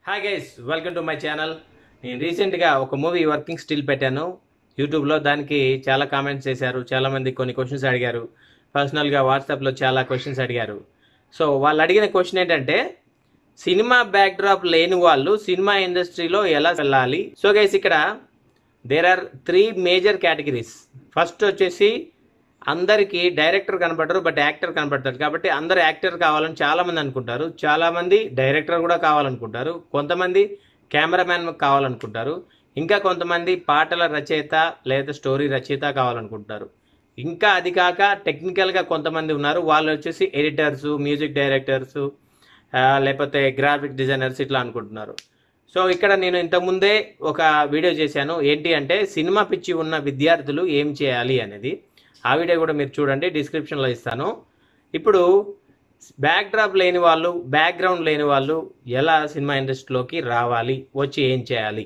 hi guys welcome to my channel నేను రీసెంట్గా ఒక మూవీ వర్కింగ్ స్టిల్ పెట్టాను యూట్యూబ్లో దానికి చాలా కామెంట్స్ చేశారు చాలామంది కొన్ని క్వశ్చన్స్ అడిగారు పర్సనల్గా వాట్సాప్లో చాలా క్వశ్చన్స్ అడిగారు సో వాళ్ళు అడిగిన క్వశ్చన్ ఏంటంటే సినిమా బ్యాక్డ్రాప్ లేని వాళ్ళు సినిమా ఇండస్ట్రీలో ఎలా వెళ్ళాలి సో గైస్ ఇక్కడ there are three major categories first వచ్చేసి అందరికీ డైరెక్టర్ కనపడరు బట్ యాక్టర్ కనపడతారు కాబట్టి అందరు యాక్టర్ కావాలని చాలా మంది అనుకుంటారు చాలా మంది డైరెక్టర్ కూడా కావాలనుకుంటారు కొంతమంది కెమెరామ్యాన్ కావాలనుకుంటారు ఇంకా కొంతమంది పాటల రచయిత లేదా స్టోరీ రచయిత కావాలనుకుంటారు ఇంకా అది కాక టెక్నికల్గా కొంతమంది ఉన్నారు వాళ్ళు వచ్చేసి ఎడిటర్స్ మ్యూజిక్ డైరెక్టర్స్ లేకపోతే గ్రాఫిక్ డిజైనర్స్ ఇట్లా అనుకుంటున్నారు సో ఇక్కడ నేను ఇంతకుముందే ఒక వీడియో చేశాను ఏంటి అంటే సినిమా పిచ్చి ఉన్న విద్యార్థులు ఏం చేయాలి అనేది ఆ వీడియో కూడా మీరు చూడండి డిస్క్రిప్షన్లో ఇస్తాను ఇప్పుడు బ్యాక్ డ్రాప్ లేని వాళ్ళు బ్యాక్గ్రౌండ్ లేని వాళ్ళు ఎలా సినిమా ఇండస్ట్రీలోకి రావాలి వచ్చి ఏం చేయాలి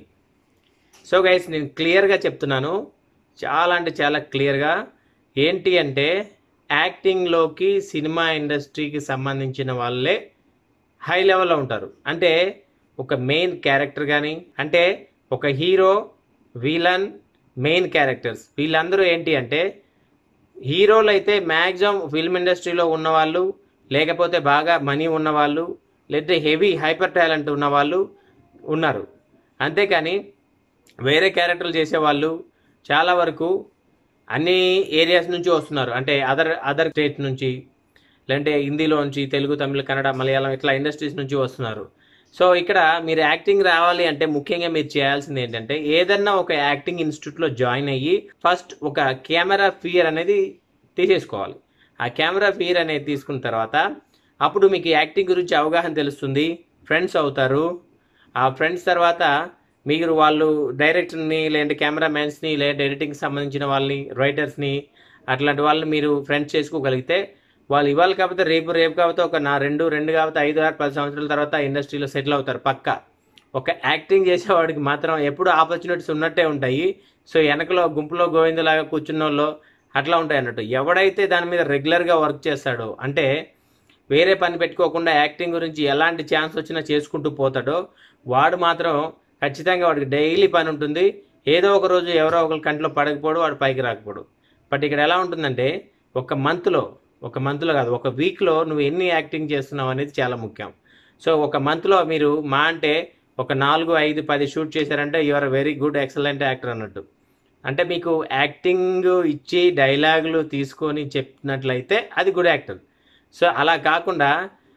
సో గైస్ నేను క్లియర్గా చెప్తున్నాను చాలా అంటే చాలా క్లియర్గా ఏంటి అంటే యాక్టింగ్లోకి సినిమా ఇండస్ట్రీకి సంబంధించిన వాళ్ళే హై లెవెల్లో ఉంటారు అంటే ఒక మెయిన్ క్యారెక్టర్ కానీ అంటే ఒక హీరో విలన్ మెయిన్ క్యారెక్టర్స్ వీళ్ళందరూ ఏంటి అంటే హీరోలు అయితే మ్యాక్సిమం ఫిల్మ్ ఇండస్ట్రీలో ఉన్నవాళ్ళు లేకపోతే బాగా మనీ ఉన్నవాళ్ళు లేదా హెవీ హైపర్ టాలెంట్ ఉన్నవాళ్ళు ఉన్నారు అంతేకాని వేరే క్యారెక్టర్లు చేసేవాళ్ళు చాలా వరకు అన్ని ఏరియాస్ నుంచి వస్తున్నారు అంటే అదర్ అదర్ స్టేట్ నుంచి లేదంటే హిందీలో నుంచి తెలుగు తమిళ కన్నడ మలయాళం ఇట్లా ఇండస్ట్రీస్ నుంచి వస్తున్నారు సో ఇక్కడ మీరు యాక్టింగ్ రావాలి అంటే ముఖ్యంగా మీరు చేయాల్సింది ఏంటంటే ఏదన్నా ఒక యాక్టింగ్ ఇన్స్టిట్యూట్లో జాయిన్ అయ్యి ఫస్ట్ ఒక కెమెరా ఫియర్ అనేది తీసేసుకోవాలి ఆ కెమెరా ఫియర్ అనేది తీసుకున్న తర్వాత అప్పుడు మీకు యాక్టింగ్ గురించి అవగాహన తెలుస్తుంది ఫ్రెండ్స్ అవుతారు ఆ ఫ్రెండ్స్ తర్వాత మీరు వాళ్ళు డైరెక్టర్ని లేదంటే కెమెరామ్యాన్స్ని లేదంటే ఎడిటింగ్కి సంబంధించిన వాళ్ళని రైటర్స్ని అట్లాంటి వాళ్ళని మీరు ఫ్రెండ్స్ చేసుకోగలిగితే వాళ్ళు ఇవాళ కాకపోతే రేపు రేపు కాకపోతే ఒక నా రెండు రెండు కాకపోతే ఐదు ఆరు పది సంవత్సరాల తర్వాత ఇండస్ట్రీలో సెటిల్ అవుతారు పక్క ఒక యాక్టింగ్ చేసేవాడికి మాత్రం ఎప్పుడు ఆపర్చునిటీస్ ఉన్నట్టే ఉంటాయి సో వెనకలో గుంపులో గోవిందలాగా కూర్చున్న వాళ్ళు అట్లా ఉంటాయి అన్నట్టు ఎవడైతే దాని మీద రెగ్యులర్గా వర్క్ చేస్తాడో అంటే వేరే పని పెట్టుకోకుండా యాక్టింగ్ గురించి ఎలాంటి ఛాన్స్ వచ్చినా చేసుకుంటూ పోతాడో వాడు మాత్రం ఖచ్చితంగా వాడికి డైలీ పని ఉంటుంది ఏదో ఒక రోజు ఎవరో ఒకరి కంట్లో పడకపోడు వాడు పైకి రాకపోడు బట్ ఇక్కడ ఎలా ఉంటుందంటే ఒక మంత్లో ఒక మంత్లో కాదు ఒక వీక్లో నువ్వు ఎన్ని యాక్టింగ్ చేస్తున్నావు అనేది చాలా ముఖ్యం సో ఒక మంత్లో మీరు మా అంటే ఒక నాలుగు ఐదు పది షూట్ చేశారంటే you are very good excellent actor అన్నట్టు అంటే మీకు యాక్టింగ్ ఇచ్చి డైలాగులు తీసుకొని చెప్పినట్లయితే అది గుడ్ యాక్టర్ సో అలా కాకుండా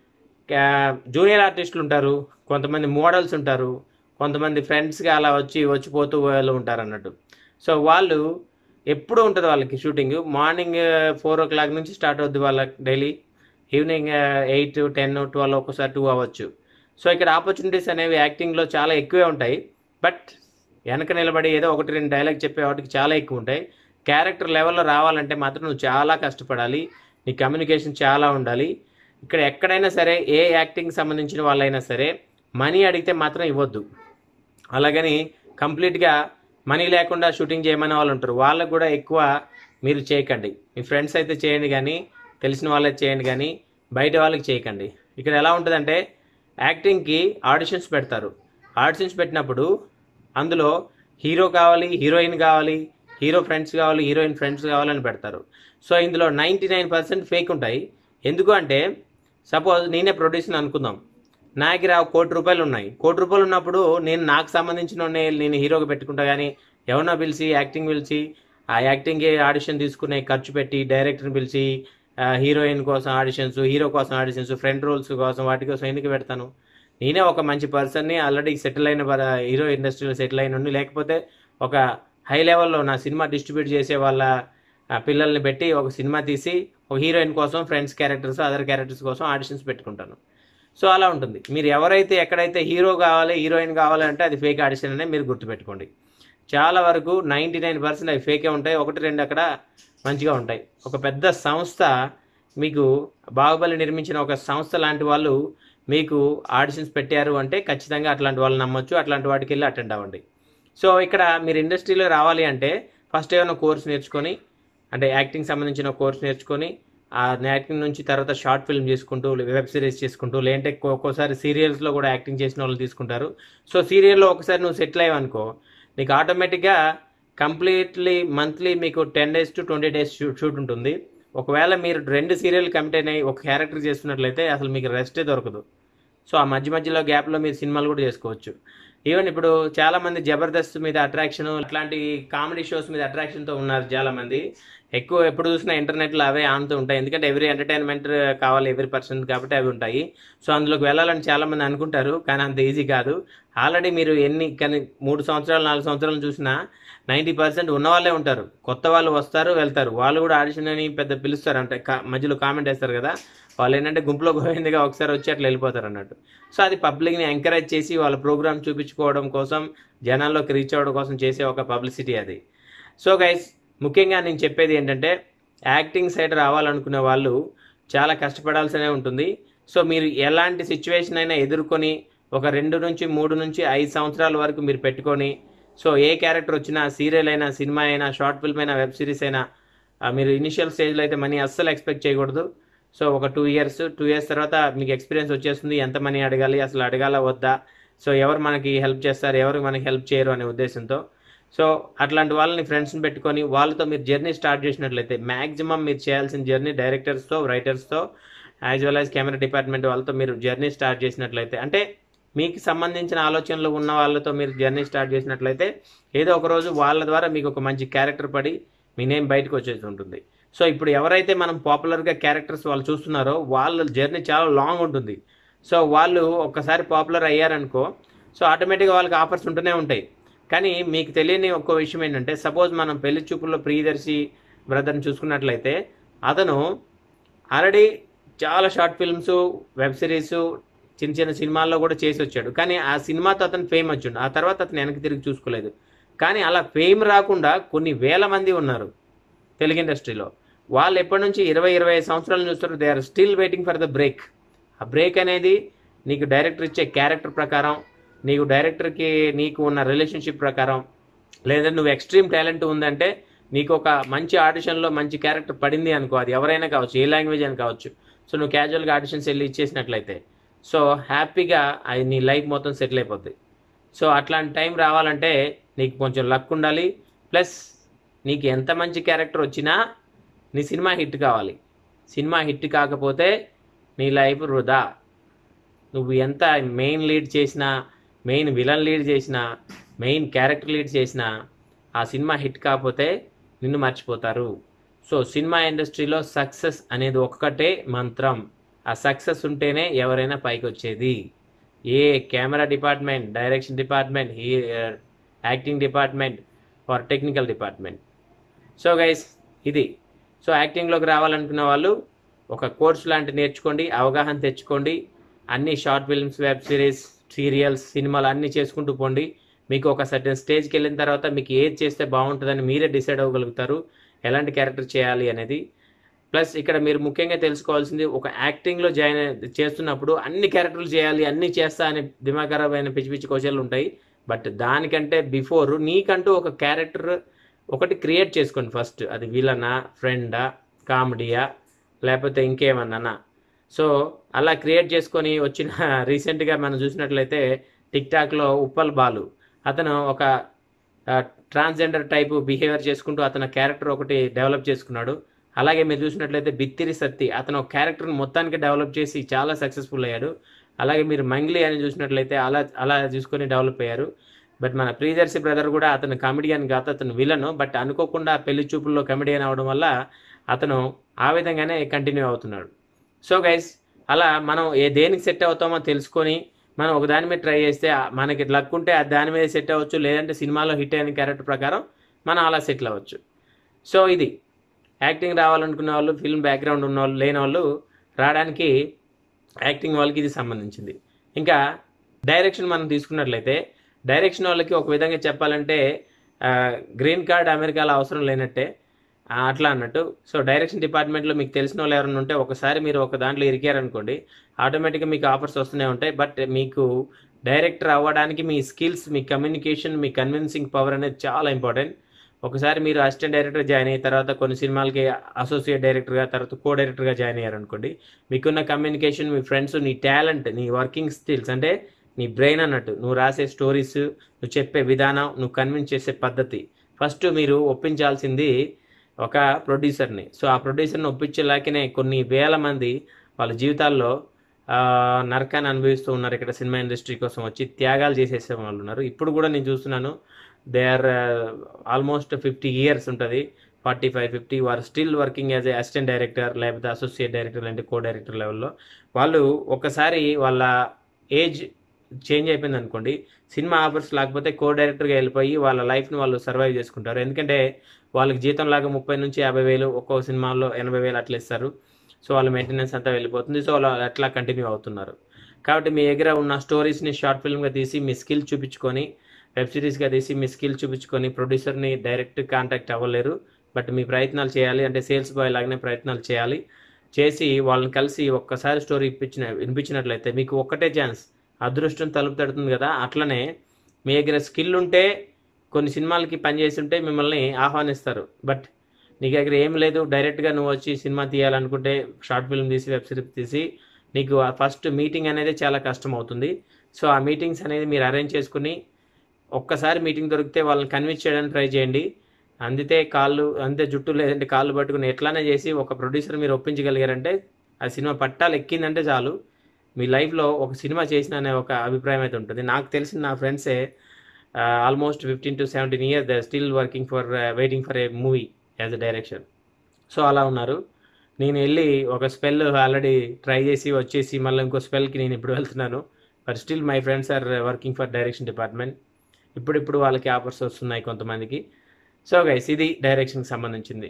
జూనియర్ ఆర్టిస్టులు ఉంటారు కొంతమంది మోడల్స్ ఉంటారు కొంతమంది ఫ్రెండ్స్గా అలా వచ్చి వచ్చిపోతూ వాళ్ళు ఉంటారు అన్నట్టు సో వాళ్ళు ఎప్పుడు ఉంటుంది వాళ్ళకి shooting morning four o'clock నుంచి స్టార్ట్ అవుద్ది వాళ్ళకి daily evening eight ten twelve ఒక్కసారి టూ అవ్వచ్చు సో ఇక్కడ ఆపర్చునిటీస్ అనేవి యాక్టింగ్లో చాలా ఎక్కువే ఉంటాయి బట్ వెనక నిలబడి ఏదో ఒకటి రెండు డైలాగ్ చెప్పే వాటికి చాలా ఎక్కువ ఉంటాయి క్యారెక్టర్ లెవెల్లో రావాలంటే మాత్రం నువ్వు చాలా కష్టపడాలి నీ కమ్యూనికేషన్ చాలా ఉండాలి ఇక్కడ ఎక్కడైనా సరే ఏ యాక్టింగ్ సంబంధించిన వాళ్ళైనా సరే మనీ అడిగితే మాత్రం ఇవ్వద్దు అలాగని కంప్లీట్గా మనీ లేకుండా షూటింగ్ చేయమనే వాళ్ళు ఉంటారు వాళ్ళకు కూడా ఎక్కువ మీరు చేయకండి మీ ఫ్రెండ్స్ అయితే చేయండి కానీ తెలిసిన వాళ్ళకి చేయండి కానీ బయట వాళ్ళకి చేయకండి ఇక్కడ ఎలా ఉంటుందంటే యాక్టింగ్కి ఆడిషన్స్ పెడతారు ఆడిషన్స్ పెట్టినప్పుడు అందులో హీరో కావాలి హీరోయిన్ కావాలి హీరో ఫ్రెండ్స్ కావాలి హీరోయిన్ ఫ్రెండ్స్ కావాలని పెడతారు సో ఇందులో నైంటీ నైన్ పర్సెంట్ ఫేక్ ఉంటాయి ఎందుకు అంటే సపోజ్ నేనే ప్రొడ్యూసర్ అనుకుందాం నా దగ్గర కోటి రూపాయలు ఉన్నాయి కోటి రూపాయలు ఉన్నప్పుడు నేను నాకు సంబంధించిన నేను హీరోగా పెట్టుకుంటా కానీ ఎవరినో పిలిచి యాక్టింగ్ పిలిచి ఆ యాక్టింగ్కి ఆడిషన్ తీసుకునే ఖర్చు పెట్టి డైరెక్టర్ని పిలిచి హీరోయిన్ కోసం ఆడిషన్స్ హీరో కోసం ఆడిషన్స్ ఫ్రెండ్ రోల్స్ కోసం వాటి కోసం ఎందుకు పెడతాను నేనే ఒక మంచి పర్సన్ని ఆల్రెడీ సెటిల్ అయిన హీరో ఇండస్ట్రీలో సెటిల్ అయిన ఉండి లేకపోతే ఒక హై లెవెల్లో నా సినిమా డిస్ట్రిబ్యూట్ చేసే వాళ్ళ పిల్లల్ని పెట్టి ఒక సినిమా తీసి ఒక హీరోయిన్ కోసం ఫ్రెండ్స్ క్యారెక్టర్స్ అదర్ క్యారెక్టర్స్ కోసం ఆడిషన్స్ పెట్టుకుంటాను సో అలా ఉంటుంది మీరు ఎవరైతే ఎక్కడైతే హీరో కావాలి హీరోయిన్ కావాలంటే అది ఫేక్ ఆడిషన్ అనే మీరు గుర్తుపెట్టుకోండి చాలా వరకు నైంటీ నైన్ పర్సెంట్ అవి ఫేకే ఉంటాయి ఒకటి రెండు అక్కడ మంచిగా ఉంటాయి ఒక పెద్ద సంస్థ మీకు బాహుబలి నిర్మించిన ఒక సంస్థ లాంటి వాళ్ళు మీకు ఆడిషన్స్ పెట్టారు అంటే ఖచ్చితంగా అట్లాంటి వాళ్ళు నమ్మొచ్చు అట్లాంటి వాటికి వెళ్ళి అటెండ్ అవ్వండి సో ఇక్కడ మీరు ఇండస్ట్రీలో రావాలి అంటే ఫస్ట్ ఏమైనా కోర్స్ నేర్చుకొని అంటే యాక్టింగ్ సంబంధించిన కోర్స్ నేర్చుకొని ఆ యాక్టింగ్ నుంచి తర్వాత షార్ట్ ఫిల్మ్ చేసుకుంటూ వెబ్ సిరీస్ చేసుకుంటూ లేదంటే ఒక్కో- ఒక్కోసారి సీరియల్స్లో కూడా యాక్టింగ్ చేసిన వాళ్ళు తీసుకుంటారు సో సీరియల్లో ఒకసారి నువ్వు సెటిల్ అయ్యావనుకో నీకు ఆటోమేటిక్గా కంప్లీట్లీ మంత్లీ మీకు ten days to twenty days shoot shoot ఉంటుంది ఒకవేళ మీరు రెండు సీరియల్ కమిట్ అయినాయి ఒక క్యారెక్టర్ చేస్తున్నట్లయితే అసలు మీకు రెస్టే దొరకదు సో ఆ మధ్య మధ్యలో గ్యాప్లో మీరు సినిమాలు కూడా చేసుకోవచ్చు ఈవెన్ ఇప్పుడు చాలా మంది జబర్దస్త్ మీద అట్రాక్షన్ ఇట్లాంటి కామెడీ షోస్ మీద అట్రాక్షన్తో ఉన్నారు చాలా మంది ఎక్కువ ఎప్పుడు చూసినా ఇంటర్నెట్లో అవే ఆనుతూ ఉంటాయి ఎందుకంటే ఎవ్రీ ఎంటర్టైన్మెంట్ కావాలి ఎవ్రీ పర్సన్ కాబట్టి అవి ఉంటాయి సో అందులోకి వెళ్ళాలని చాలా మంది అనుకుంటారు కానీ అంత ఈజీ కాదు ఆల్రెడీ మీరు ఎన్ని కానీ మూడు సంవత్సరాలు నాలుగు సంవత్సరాలు చూసినా నైంటీ పర్సెంట్ ఉన్న వాళ్ళే ఉంటారు కొత్త వాళ్ళు వస్తారు వెళ్తారు వాళ్ళు కూడా ఆడిషన్ అని పెద్ద పిలుస్తారు అంటే కా- మధ్యలో కామెంట్ వేస్తారు కదా వాళ్ళు ఏంటంటే గుంపులో గోవిందిగా ఒకసారి వచ్చి అట్లా వెళ్ళిపోతారు అన్నట్టు సో అది పబ్లిక్ని ఎంకరేజ్ చేసి వాళ్ళ ప్రోగ్రామ్ చూపించుకోవడం కోసం జనాల్లోకి రీచ్ అవ్వడం కోసం చేసే ఒక పబ్లిసిటీ అది సో గైస్ ముఖ్యంగా నేను చెప్పేది ఏంటంటే యాక్టింగ్ సైడ్ రావాలనుకునే వాళ్ళు చాలా కష్టపడాల్సినే ఉంటుంది సో మీరు ఎలాంటి సిచ్యువేషన్ అయినా ఎదుర్కొని ఒక రెండు నుంచి మూడు నుంచి ఐదు సంవత్సరాల వరకు మీరు పెట్టుకొని సో ఏ క్యారెక్టర్ వచ్చినా సీరియల్ అయినా సినిమా అయినా షార్ట్ ఫిల్మ్ అయినా వెబ్ సిరీస్ అయినా ఆ, మీరు ఇనిషియల్ స్టేజ్లో అయితే మనీ అస్సలు ఎక్స్పెక్ట్ చేయకూడదు సో ఒక టూ ఇయర్స్ టూ ఇయర్స్ తర్వాత మీకు ఎక్స్పీరియన్స్ వచ్చేస్తుంది ఎంత మనీ అడగాలి అసలు అడగాల వద్దా సో ఎవరు మనకి హెల్ప్ చేస్తారు ఎవరు మనకి హెల్ప్ చేయరు అనే ఉద్దేశంతో సో అట్లాంటి వాళ్ళని ఫ్రెండ్స్ని పెట్టుకొని వాళ్ళతో మీరు జర్నీ స్టార్ట్ చేసినట్లయితే మ్యాక్సిమం మీరు చేయాల్సిన జర్నీ డైరెక్టర్స్తో రైటర్స్తో as well as camera department వాళ్ళతో మీరు జర్నీ స్టార్ట్ చేసినట్లయితే అంటే మీకు సంబంధించిన ఆలోచనలు ఉన్న వాళ్ళతో మీరు జర్నీ స్టార్ట్ చేసినట్లయితే ఏదో ఒక రోజు వాళ్ళ ద్వారా మీకు ఒక మంచి క్యారెక్టర్ పడి మీ నేమ్ బయటకు వచ్చేసి ఉంటుంది సో ఇప్పుడు ఎవరైతే మనం పాపులర్గా క్యారెక్టర్స్ వాళ్ళు చూస్తున్నారో వాళ్ళ జర్నీ చాలా లాంగ్ ఉంటుంది సో వాళ్ళు ఒక్కసారి పాపులర్ అయ్యారనుకో సో ఆటోమేటిక్గా వాళ్ళకి ఆఫర్స్ ఉంటూనే ఉంటాయి కానీ మీకు తెలియని ఒక్క విషయం ఏంటంటే సపోజ్ మనం పెళ్లి చూపుల్లో ప్రియదర్శి బ్రదర్ని చూసుకున్నట్లయితే అతను ఆల్రెడీ చాలా షార్ట్ ఫిల్మ్స్ వెబ్ సిరీస్ చిన్న చిన్న సినిమాల్లో కూడా చేసి వచ్చాడు కానీ ఆ సినిమాతో అతను ఫేమ్ వచ్చిండు ఆ తర్వాత అతను వెనక్కి తిరిగి చూసుకోలేదు కానీ అలా ఫేమ్ రాకుండా కొన్ని వేల మంది ఉన్నారు తెలుగు ఇండస్ట్రీలో వాళ్ళు ఎప్పటి నుంచి ఇరవై ఇరవై ఐదు సంవత్సరాలు చూస్తారు they are still waiting for the break ఆ బ్రేక్ అనేది నీకు డైరెక్టర్ ఇచ్చే క్యారెక్టర్ ప్రకారం నీకు డైరెక్టర్కి నీకు ఉన్న రిలేషన్షిప్ ప్రకారం లేదా నువ్వు ఎక్స్ట్రీమ్ టాలెంట్ ఉందంటే నీకు ఒక మంచి ఆడిషన్లో మంచి క్యారెక్టర్ పడింది అనుకో అది ఎవరైనా కావచ్చు ఏ లాంగ్వేజ్ అని కావచ్చు సో నువ్వు క్యాజువల్గా ఆడిషన్స్ వెళ్ళి ఇచ్చేసినట్లయితే సో హ్యాపీగా అది నీ లైఫ్ మొత్తం సెటిల్ అయిపోద్ది సో అట్లాంటి టైం రావాలంటే నీకు కొంచెం లక్ ఉండాలి ప్లస్ నీకు ఎంత మంచి క్యారెక్టర్ వచ్చినా నీ సినిమా హిట్ కావాలి సినిమా హిట్ కాకపోతే నీ లైఫ్ వృధా నువ్వు ఎంత మెయిన్ లీడ్ చేసినా మెయిన్ విలన్ లీడ్ చేసినా మెయిన్ క్యారెక్టర్ లీడ్ చేసినా ఆ సినిమా హిట్ కాకపోతే నిన్ను మర్చిపోతారు సో సినిమా ఇండస్ట్రీలో సక్సెస్ అనేది ఒక్కటే మంత్రం ఆ సక్సెస్ ఉంటేనే ఎవరైనా పైకి వచ్చేది ఏ కెమెరా డిపార్ట్మెంట్ డైరెక్షన్ డిపార్ట్మెంట్ ఈ acting department for technical department so guys ఇది సో యాక్టింగ్లోకి రావాలనుకున్న వాళ్ళు ఒక కోర్స్ లాంటి నేర్చుకోండి అవగాహన తెచ్చుకోండి అన్ని short films web series serials సినిమాలు అన్నీ చేసుకుంటూ పోండి మీకు ఒక సర్టెన్ స్టేజ్కి వెళ్ళిన తర్వాత మీకు ఏది చేస్తే బాగుంటుందని మీరే డిసైడ్ అవ్వగలుగుతారు ఎలాంటి క్యారెక్టర్ చేయాలి అనేది ప్లస్ ఇక్కడ మీరు ముఖ్యంగా తెలుసుకోవాల్సింది ఒక యాక్టింగ్లో జాయిన్ అయి- చేస్తున్నప్పుడు అన్ని క్యారెక్టర్లు చేయాలి అన్ని చేస్తా అనే దిమాకరమైన పిచ్చి పిచ్చి క్వశ్చన్లు ఉంటాయి బట్ దానికంటే బిఫోర్ నీకంటూ ఒక క్యారెక్టర్ ఒకటి క్రియేట్ చేసుకోండి ఫస్ట్ అది విలనా ఫ్రెండా కామెడీయా లేకపోతే ఇంకేమన్నా సో అలా క్రియేట్ చేసుకొని వచ్చిన రీసెంట్గా మనం చూసినట్లయితే టిక్ టాక్లో ఉప్పల్ బాలు అతను ఒక ట్రాన్స్జెండర్ టైపు బిహేవియర్ చేసుకుంటూ అతని క్యారెక్టర్ ఒకటి డెవలప్ చేసుకున్నాడు అలాగే మీరు చూసినట్లయితే బిత్తిరి సత్తి అతను ఒక క్యారెక్టర్ని మొత్తానికి డెవలప్ చేసి చాలా సక్సెస్ఫుల్ అయ్యాడు అలాగే మీరు మంగ్లీ అని చూసినట్లయితే అలా అలా చూసుకొని డెవలప్ అయ్యారు బట్ మన ప్రియదర్శి బ్రదర్ కూడా అతను కామెడియన్ కాదు అతను విలను బట్ అనుకోకుండా పెళ్లి చూపుల్లో కామెడియన్ అవడం వల్ల అతను ఆ విధంగానే కంటిన్యూ అవుతున్నాడు సో గైస్ అలా మనం ఏ దేనికి సెట్ అవుతామో తెలుసుకొని మనం ఒక దాని మీద ట్రై చేస్తే ఆ- మనకి లక్ ఉంటే ఆ దాని మీద సెట్ అవ్వచ్చు లేదంటే సినిమాలో హిట్ అయిన క్యారెక్టర్ ప్రకారం మనం అలా సెటిల్ అవ్వచ్చు సో ఇది యాక్టింగ్ రావాలనుకున్న వాళ్ళు ఫిల్మ్ బ్యాక్గ్రౌండ్ ఉన్న వాళ్ళు లేని వాళ్ళు రావడానికి యాక్టింగ్ వాళ్ళకి ఇది సంబంధించింది ఇంకా డైరెక్షన్ మనం తీసుకున్నట్లయితే డైరెక్షన్ వాళ్ళకి ఒక విధంగా చెప్పాలంటే ఆ, గ్రీన్ కార్డ్ అమెరికాలో అవసరం లేనట్టే ఆ, అట్లా అన్నట్టు సో డైరెక్షన్ డిపార్ట్మెంట్లో మీకు తెలిసిన వాళ్ళు ఎవరైనా ఉంటే ఒకసారి మీరు ఒక దాంట్లో ఇరికారనుకోండి ఆటోమేటిక్గా మీకు ఆఫర్స్ వస్తూనే ఉంటాయి బట్ మీకు డైరెక్టర్ అవ్వడానికి మీ స్కిల్స్ మీ కమ్యూనికేషన్ మీ కన్విన్సింగ్ పవర్ అనేది చాలా ఇంపార్టెంట్ ఒకసారి మీరు అసిస్టెంట్ డైరెక్టర్ జాయిన్ అయిన తర్వాత కొన్ని సినిమాలకి అసోసియేట్ డైరెక్టర్గా తర్వాత కో డైరెక్టర్గా జాయిన్ అయ్యారనుకోండి మీకున్న కమ్యూనికేషన్ మీ ఫ్రెండ్స్ నీ టాలెంట్ నీ వర్కింగ్ స్కిల్స్ అంటే నీ బ్రెయిన్ అన్నట్టు నువ్వు రాసే స్టోరీస్ నువ్వు చెప్పే విధానం నువ్వు కన్విన్స్ చేసే పద్ధతి ఫస్ట్ మీరు ఒప్పించాల్సింది ఒక ప్రొడ్యూసర్ని సో ఆ ప్రొడ్యూసర్ని ఒప్పించేలాకనే కొన్ని వేల మంది వాళ్ళ జీవితాల్లో ఆ, నరకాన్ని అనుభవిస్తూ ఉన్నారు ఇక్కడ సినిమా ఇండస్ట్రీ కోసం వచ్చి త్యాగాలు చేసేసే వాళ్ళు ఉన్నారు ఇప్పుడు కూడా నేను చూస్తున్నాను they are almost fifty years ఉంటుంది ఫార్టీ ఫైవ్ ఫిఫ్టీ వారు still working as a assistant director లేకపోతే అసోసియేట్ డైరెక్టర్ లేదంటే కో డైరెక్టర్ లెవెల్లో వాళ్ళు ఒకసారి వాళ్ళ ఏజ్ చేంజ్ అయిపోయింది అనుకోండి సినిమా ఆఫర్స్ లేకపోతే కో డైరెక్టర్గా వెళ్ళిపోయి వాళ్ళ లైఫ్ని వాళ్ళు సర్వైవ్ చేసుకుంటారు ఎందుకంటే వాళ్ళకి జీతం లాగా ముప్పై నుంచి యాభై వేలు ఒక్కో సినిమాలో ఎనభై వేలు అట్లా ఇస్తారు సో వాళ్ళ మెయింటెనెన్స్ అంతా వెళ్ళిపోతుంది సో వాళ్ళు అట్లా కంటిన్యూ అవుతున్నారు కాబట్టి మీ దగ్గర ఉన్న స్టోరీస్ని షార్ట్ ఫిల్మ్గా తీసి మీ స్కిల్ చూపించుకొని వెబ్ సిరీస్గా తీసి మీ స్కిల్ చూపించుకొని ప్రొడ్యూసర్ని డైరెక్ట్ కాంటాక్ట్ అవ్వలేరు బట్ మీ ప్రయత్నాలు చేయాలి అంటే సేల్స్ బాయ్ లాగానే ప్రయత్నాలు చేయాలి చేసి వాళ్ళని కలిసి ఒక్కసారి స్టోరీ ఇప్పించిన వినిపించినట్లయితే మీకు ఒక్కటే ఛాన్స్ అదృష్టం తలుపు తడుతుంది కదా అట్లనే మీ దగ్గర స్కిల్ ఉంటే కొన్ని సినిమాలకి పనిచేసి ఉంటే మిమ్మల్ని ఆహ్వానిస్తారు బట్ నీ దగ్గర ఏం లేదు డైరెక్ట్గా నువ్వు వచ్చి సినిమా తీయాలనుకుంటే షార్ట్ ఫిల్మ్ తీసి వెబ్ సిరీస్ తీసి నీకు ఆ ఫస్ట్ మీటింగ్ అనేది చాలా కష్టం అవుతుంది సో ఆ మీటింగ్స్ అనేది మీరు అరేంజ్ చేసుకుని ఒక్కసారి మీటింగ్ దొరికితే వాళ్ళని కన్విన్స్ చేయడానికి ట్రై చేయండి అందితే కాళ్ళు అంతే జుట్టు లేదంటే కాళ్ళు పట్టుకుని ఎట్లానే చేసి ఒక ప్రొడ్యూసర్ మీరు ఒప్పించగలిగారంటే ఆ సినిమా పట్టాలు ఎక్కిందంటే చాలు మీ లైఫ్లో ఒక సినిమా చేసిన అనే ఒక అభిప్రాయం అయితే ఉంటుంది నాకు తెలిసిన నా ఫ్రెండ్సే almost fifteen to seventeen years they still working for waiting for a movie as uh direction so అలా ఉన్నారు నేను వెళ్ళి ఒక స్పెల్ ఆల్రెడీ ట్రై చేసి వచ్చేసి మళ్ళీ ఇంకో స్పెల్కి నేను ఇప్పుడు వెళ్తున్నాను but still my friends are working for direction department ఇప్పుడిప్పుడు వాళ్ళకి ఆఫర్స్ వస్తున్నాయి కొంతమందికి సో గైస్ ఇది డైరెక్షన్కి సంబంధించింది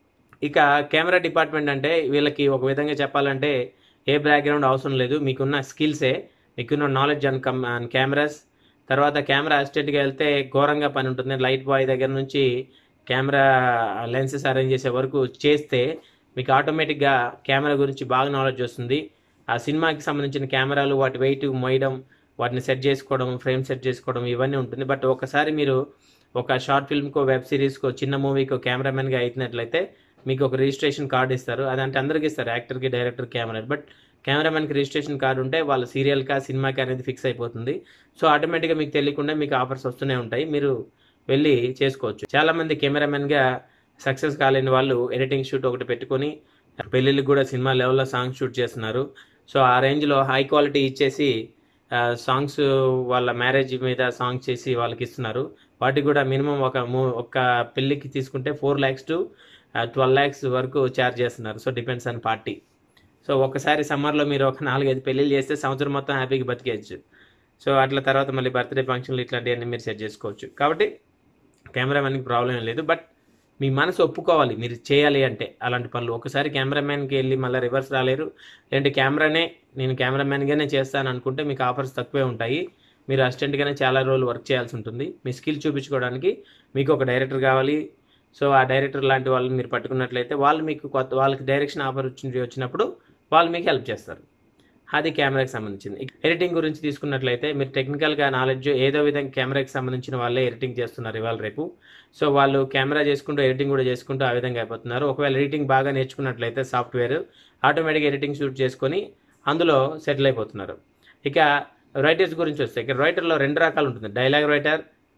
ఇక కెమెరా డిపార్ట్మెంట్ అంటే వీళ్ళకి ఒక విధంగా చెప్పాలంటే ఏ బ్యాక్గ్రౌండ్ అవసరం లేదు మీకున్న స్కిల్సే మీకున్న knowledge and come and cameras తర్వాత కెమెరా అసిస్టెంట్గా వెళ్తే ఘోరంగా పని ఉంటుంది లైట్ బాయ్ దగ్గర నుంచి కెమెరా లెన్సెస్ అరేంజ్ చేసే వరకు చేస్తే మీకు ఆటోమేటిక్గా కెమెరా గురించి బాగా నాలెడ్జ్ వస్తుంది ఆ సినిమాకి సంబంధించిన కెమెరాలు వాటి వెయిట్ మోయడం వాటిని సెట్ చేసుకోవడం ఫ్రేమ్ సెట్ చేసుకోవడం ఇవన్నీ ఉంటుంది బట్ ఒకసారి మీరు ఒక షార్ట్ ఫిల్మ్కో వెబ్ సిరీస్కో చిన్న మూవీకో కెమెరామెన్గా అయినట్లయితే మీకు ఒక రిజిస్ట్రేషన్ కార్డు ఇస్తారు అదంటే అందరికీ ఇస్తారు యాక్టర్కి డైరెక్టర్ కెమెరా బట్ కెమెరామెన్కి రిజిస్ట్రేషన్ కార్డు ఉంటే వాళ్ళ సీరియల్కా సినిమాకి అనేది ఫిక్స్ అయిపోతుంది సో ఆటోమేటిక్గా మీకు తెలియకుండా మీకు ఆఫర్స్ వస్తూనే ఉంటాయి మీరు వెళ్ళి చేసుకోవచ్చు చాలామంది కెమెరామెన్గా సక్సెస్ కాలేని వాళ్ళు ఎడిటింగ్ షూట్ ఒకటి పెట్టుకొని పెళ్ళిళ్ళకి కూడా సినిమా లెవెల్లో సాంగ్ షూట్ చేస్తున్నారు సో ఆ రేంజ్లో హై క్వాలిటీ ఇచ్చేసి సాంగ్స్ వాళ్ళ మ్యారేజ్ మీద సాంగ్స్ చేసి వాళ్ళకి ఇస్తున్నారు వాటికి కూడా మినిమం ఒక మూ ఒక పెళ్ళికి తీసుకుంటే four lakhs to twelve lakhs వరకు ఛార్జ్ చేస్తున్నారు so depends on party so ఒకసారి సమ్మర్లో మీరు ఒక నాలుగైదు పెళ్ళిళ్ళు చేస్తే సంవత్సరం మొత్తం హ్యాపీగా బతికేయచ్చు సో అట్లా తర్వాత మళ్ళీ బర్త్డే ఫంక్షన్లు ఇట్లాంటివన్నీ మీరు సెట్ చేసుకోవచ్చు కాబట్టి కెమెరామెన్కి ప్రాబ్లం ఏం లేదు బట్ మీ మనసు ఒప్పుకోవాలి మీరు చేయాలి అంటే అలాంటి పనులు ఒకసారి కెమెరామెన్కి వెళ్ళి మళ్ళీ రివర్స్ రాలేరు లేదంటే కెమెరానే నేను కెమెరామెన్గానే చేస్తాను అనుకుంటే మీకు ఆఫర్స్ తక్కువే ఉంటాయి మీరు అసిస్టెంట్గానే చాలా రోజులు వర్క్ చేయాల్సి ఉంటుంది మీ స్కిల్ చూపించుకోవడానికి మీకు ఒక డైరెక్టర్ కావాలి సో ఆ డైరెక్టర్ లాంటి వాళ్ళని మీరు పట్టుకున్నట్లయితే వాళ్ళు మీకు కొత్త వాళ్ళకి డైరెక్షన్ ఆపర్చునిటీ వచ్చినప్పుడు వాళ్ళు మీకు హెల్ప్ చేస్తారు అది కెమెరాకి సంబంధించింది ఎడిటింగ్ గురించి తీసుకున్నట్లయితే మీరు టెక్నికల్గా నాలెడ్జ్ ఏదో విధంగా కెమెరాకి సంబంధించిన వాళ్ళే ఎడిటింగ్ చేస్తున్నారు ఇవాళ రేపు సో వాళ్ళు కెమెరా చేసుకుంటూ ఎడిటింగ్ కూడా చేసుకుంటూ ఆ విధంగా అయిపోతున్నారు ఒకవేళ ఎడిటింగ్ బాగా నేర్చుకున్నట్లయితే సాఫ్ట్వేర్ ఆటోమేటిక్ ఎడిటింగ్ షూట్ చేసుకొని అందులో సెటిల్ అయిపోతున్నారు ఇక రైటర్స్ గురించి వస్తే ఇక రైటర్లో రెండు రకాలు ఉంటుంది డైలాగ్ రైటర్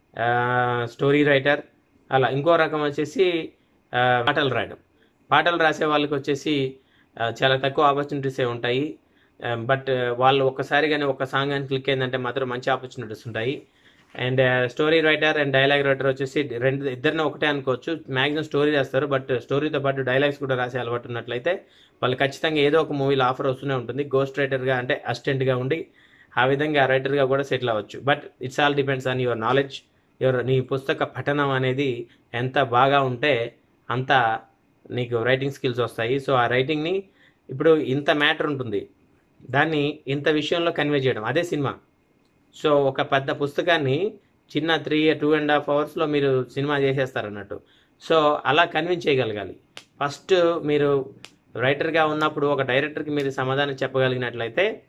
స్టోరీ రైటర్ అలా ఇంకో రకం వచ్చేసి ఆ, పాటలు రాయడం పాటలు రాసే వాళ్ళకి వచ్చేసి ఆ, చాలా తక్కువ ఆపర్చునిటీసే ఉంటాయి బట్ వాళ్ళు ఒక్కసారిగానే ఒక సాంగ్ అని క్లిక్ అయిందంటే మాత్రం మంచి ఆపర్చునిటీస్ ఉంటాయి and story writer and dialogue writer వచ్చేసి రెండు ఇద్దరిని ఒకటే అనుకోవచ్చు మ్యాక్సిమం స్టోరీ రాస్తారు బట్ స్టోరీతో పాటు డైలాగ్స్ కూడా రాసే అలవాటు ఉన్నట్లయితే వాళ్ళు ఖచ్చితంగా ఏదో ఒక మూవీలో ఆఫర్ వస్తూనే ఉంటుంది గోస్ట్ రైటర్గా అంటే అసిస్టెంట్గా ఉండి ఆ విధంగా రైటర్గా కూడా సెటిల్ అవ్వచ్చు but it's all depends on your knowledge your నీ పుస్తక పఠనం అనేది ఎంత బాగా ఉంటే అంత నీకు రైటింగ్ స్కిల్స్ వస్తాయి సో ఆ రైటింగ్ని ఇప్పుడు ఇంత మ్యాటర్ ఉంటుంది దాన్ని ఇంత విషయంలో కన్వే చేయడం అదే సినిమా సో ఒక పెద్ద పుస్తకాన్ని చిన్న త్రీ టూ అండ్ హాఫ్ అవర్స్లో మీరు సినిమా చేసేస్తారు అన్నట్టు సో అలా కన్విన్స్ చేయగలగాలి ఫస్ట్ మీరు రైటర్గా ఉన్నప్పుడు ఒక డైరెక్టర్కి మీరు సమాధానం చెప్పగలిగినట్లయితే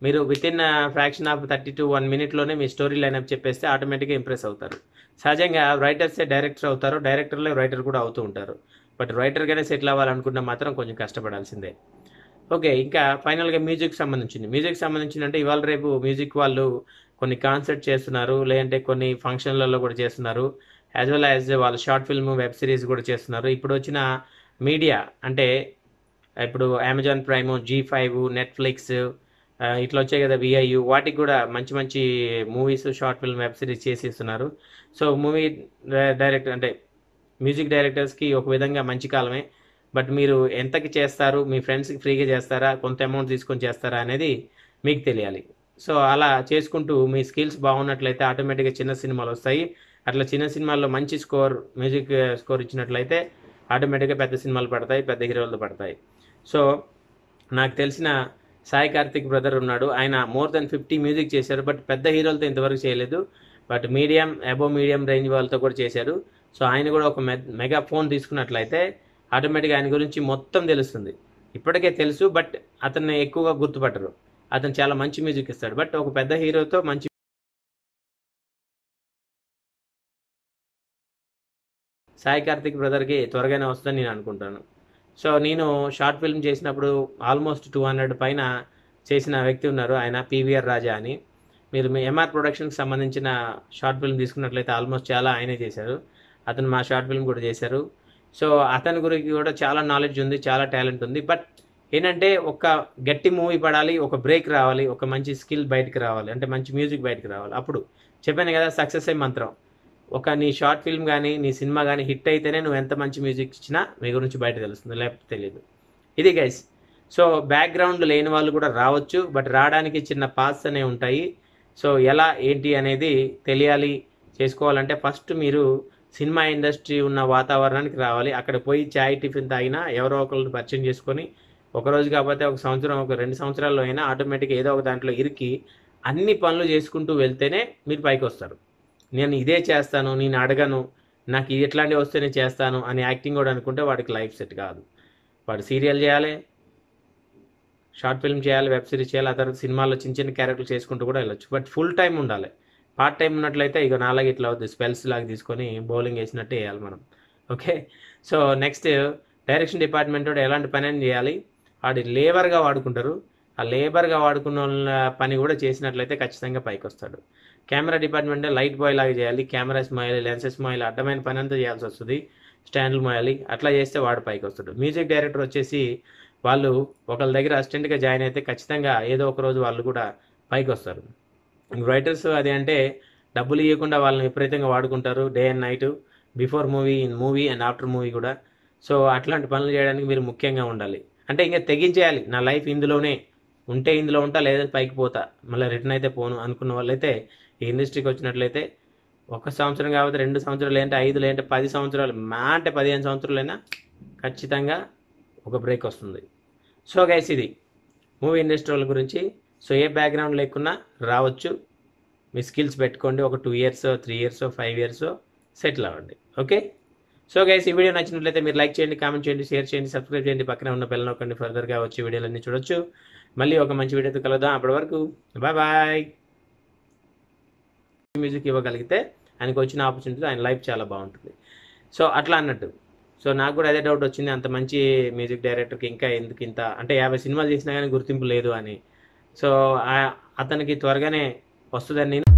మీరు with in fraction of thirty to one మినిట్లోనే మీ స్టోరీ లైనప్ చెప్పేస్తే ఆటోమేటిక్గా ఇంప్రెస్ అవుతారు సహజంగా రైటర్సే డైరెక్టర్ అవుతారు డైరెక్టర్లే రైటర్ కూడా అవుతూ ఉంటారు బట్ రైటర్గానే సెటిల్ అవ్వాలనుకున్నా మాత్రం కొంచెం కష్టపడాల్సిందే ఓకే ఇంకా ఫైనల్గా మ్యూజిక్ సంబంధించింది మ్యూజిక్ సంబంధించింది అంటే ఇవాళ రేపు మ్యూజిక్ వాళ్ళు కొన్ని కాన్సర్ట్ చేస్తున్నారు లేదంటే కొన్ని ఫంక్షన్లలో కూడా చేస్తున్నారు యాజ్ వెల్ యాజ్ వాళ్ళు షార్ట్ ఫిల్మ్ వెబ్ సిరీస్ కూడా చేస్తున్నారు ఇప్పుడు వచ్చిన మీడియా అంటే ఇప్పుడు Amazon Prime Zee five Netflix ఇట్లా వచ్చాయి కదా విఐయు వాటికి కూడా మంచి మంచి movies short film web series చేసేస్తున్నారు సో మూవీ డైరెక్టర్ అంటే మ్యూజిక్ డైరెక్టర్స్కి ఒక విధంగా మంచి కాలమే బట్ మీరు ఎంతకి చేస్తారు మీ ఫ్రెండ్స్కి ఫ్రీగా చేస్తారా కొంత అమౌంట్ తీసుకొని చేస్తారా అనేది మీకు తెలియాలి సో అలా చేసుకుంటూ మీ స్కిల్స్ బాగున్నట్లయితే ఆటోమేటిక్గా చిన్న సినిమాలు వస్తాయి అట్లా చిన్న సినిమాల్లో మంచి స్కోర్ మ్యూజిక్ స్కోర్ ఇచ్చినట్లయితే ఆటోమేటిక్గా పెద్ద సినిమాలు పడతాయి పెద్ద హీరోలు పడతాయి సో నాకు తెలిసిన సాయి కార్తిక్ బ్రదర్ ఉన్నాడు ఆయన మోర్ దెన్ ఫిఫ్టీ మ్యూజిక్ చేశారు బట్ పెద్ద హీరోలతో ఇంతవరకు చేయలేదు బట్ మీడియం అబో మీడియం రేంజ్ వాళ్ళతో కూడా చేశారు సో ఆయన కూడా ఒక మెగా ఫోన్ తీసుకున్నట్లయితే ఆటోమేటిక్గా ఆయన గురించి మొత్తం తెలుస్తుంది ఇప్పటికే తెలుసు బట్ అతన్ని ఎక్కువగా గుర్తుపట్టరు అతను చాలా మంచి మ్యూజిక్ ఇస్తాడు బట్ ఒక పెద్ద హీరోతో మంచి సాయి కార్తిక్ బ్రదర్కి త్వరగానే వస్తుందని నేను అనుకుంటాను సో నేను షార్ట్ ఫిల్మ్ చేసినప్పుడు ఆల్మోస్ట్ టూ హండ్రెడ్ పైన చేసిన వ్యక్తి ఉన్నారు ఆయన పీవీఆర్ రాజా అని మీరు మీ ఎంఆర్ ప్రొడక్షన్కి సంబంధించిన షార్ట్ ఫిల్మ్ తీసుకున్నట్లయితే ఆల్మోస్ట్ చాలా ఆయనే చేశారు అతను మా షార్ట్ ఫిల్మ్ కూడా చేశారు సో అతని గురించి కూడా చాలా నాలెడ్జ్ ఉంది చాలా టాలెంట్ ఉంది బట్ ఏంటంటే ఒక గట్టి మూవీ పడాలి ఒక బ్రేక్ రావాలి ఒక మంచి స్కిల్ బయటకు రావాలి అంటే మంచి మ్యూజిక్ బయటకు రావాలి అప్పుడు చెప్పాను కదా సక్సెస్ అయ్యే మంత్రం ఒక నీ షార్ట్ ఫిల్మ్ కానీ నీ సినిమా కానీ హిట్ అయితేనే నువ్వు ఎంత మంచి మ్యూజిక్ ఇచ్చినా మీ గురించి బయట తెలుస్తుంది లేకపోతే తెలియదు ఇది గైస్ సో బ్యాక్గ్రౌండ్ లేని వాళ్ళు కూడా రావచ్చు బట్ రావడానికి చిన్న పాస్ అనేవి ఉంటాయి సో ఎలా ఏంటి అనేది తెలియాలి చేసుకోవాలంటే ఫస్ట్ మీరు సినిమా ఇండస్ట్రీ ఉన్న వాతావరణానికి రావాలి అక్కడ పోయి చాయ్ టిఫిన్ తాగినా ఎవరో ఒకరిని పరిచయం చేసుకొని ఒక రోజు కాకపోతే ఒక సంవత్సరం ఒక రెండు సంవత్సరాల్లో అయినా ఆటోమేటిక్గా ఏదో ఒక దాంట్లో ఇరికి అన్ని పనులు చేసుకుంటూ వెళ్తేనే మీరు పైకి వస్తారు నేను ఇదే చేస్తాను నేను అడగను నాకు ఇది ఎట్లాంటివి వస్తేనే చేస్తాను అని యాక్టింగ్ కూడా అనుకుంటే వాడికి లైఫ్ సెట్ కాదు వాడు సీరియల్ చేయాలి షార్ట్ ఫిల్మ్ చేయాలి వెబ్ సిరీస్ చేయాలి ఆ తర్వాత సినిమాల్లో చిన్న చిన్న క్యారెక్టర్లు చేసుకుంటూ కూడా వెళ్ళొచ్చు బట్ ఫుల్ టైం ఉండాలి పార్ట్ టైం ఉన్నట్లయితే ఇక నాలాగా ఇట్లా అవుతుంది స్పెల్స్ లాగా తీసుకొని బౌలింగ్ వేసినట్టే వేయాలి మనం okay so next direction department కూడా ఎలాంటి పని అని చేయాలి వాడి లేబర్గా వాడుకుంటారు ఆ లేబర్గా వాడుకున్న వాళ్ళ పని కూడా చేసినట్లయితే ఖచ్చితంగా పైకి వస్తాడు కెమెరా డిపార్ట్మెంట్ లైట్ బాయ్ లాగా చేయాలి కెమెరాస్ మోయాలి లెన్సెస్ మోయాలి అడ్డమైన పని అంతా చేయాల్సి వస్తుంది స్టాండ్లు మోయాలి అట్లా చేస్తే వాడు పైకి వస్తాడు మ్యూజిక్ డైరెక్టర్ వచ్చేసి వాళ్ళు ఒకళ్ళ దగ్గర అసిస్టెంట్గా జాయిన్ అయితే ఖచ్చితంగా ఏదో ఒక రోజు వాళ్ళు కూడా పైకి వస్తారు రైటర్స్ అది అంటే డబ్బులు ఇవ్వకుండా వాళ్ళని విపరీతంగా వాడుకుంటారు day and night before movie in movie and after movie కూడా సో అట్లాంటి పనులు చేయడానికి మీరు ముఖ్యంగా ఉండాలి అంటే ఇంకా తెగించేయాలి నా లైఫ్ ఇందులోనే ఉంటే ఇందులో ఉంటా లేదా పైకి పోతా మళ్ళీ రిటర్న్ అయితే పోను అనుకున్న వాళ్ళైతే ఈ ఇండస్ట్రీకి వచ్చినట్లయితే ఒక సంవత్సరం కాకపోతే రెండు సంవత్సరాలు ఏంటంటే ఐదు లేదంటే పది సంవత్సరాలు మా అంటే పదిహేను సంవత్సరాలైనా ఖచ్చితంగా ఒక బ్రేక్ వస్తుంది సో గైస్ ఇది మూవీ ఇండస్ట్రీ వాళ్ళ గురించి సో ఏ బ్యాక్గ్రౌండ్ లేకున్నా రావచ్చు మీ స్కిల్స్ పెట్టుకోండి ఒక two years three years five years settle అవ్వండి ఓకే సో గైస్ ఈ వీడియో నచ్చినట్లయితే మీరు లైక్ చేయండి కామెంట్ చేయండి షేర్ చేయండి సబ్స్క్రైబ్ చేయండి పక్కన ఉన్న బెల్ నొక్కండి ఫర్దర్గా వచ్చే వీడియోలన్నీ చూడొచ్చు మళ్ళీ ఒక మంచి వీడియోతో కలుద్దాం అప్పటి వరకు బాయ్ బాయ్ మ్యూజిక్ ఇవ్వగలిగితే ఆయనకు వచ్చిన ఆపర్చునిటీ ఆయన లైఫ్ చాలా బాగుంటుంది సో అట్లా అన్నట్టు సో నాకు కూడా అదే డౌట్ వచ్చింది అంత మంచి మ్యూజిక్ డైరెక్టర్కి ఇంకా ఎందుకు ఇంత అంటే యాభై సినిమాలు చేసినా కానీ గుర్తింపు లేదు అని సో ఆ- అతనికి త్వరగానే వస్తుందని నేను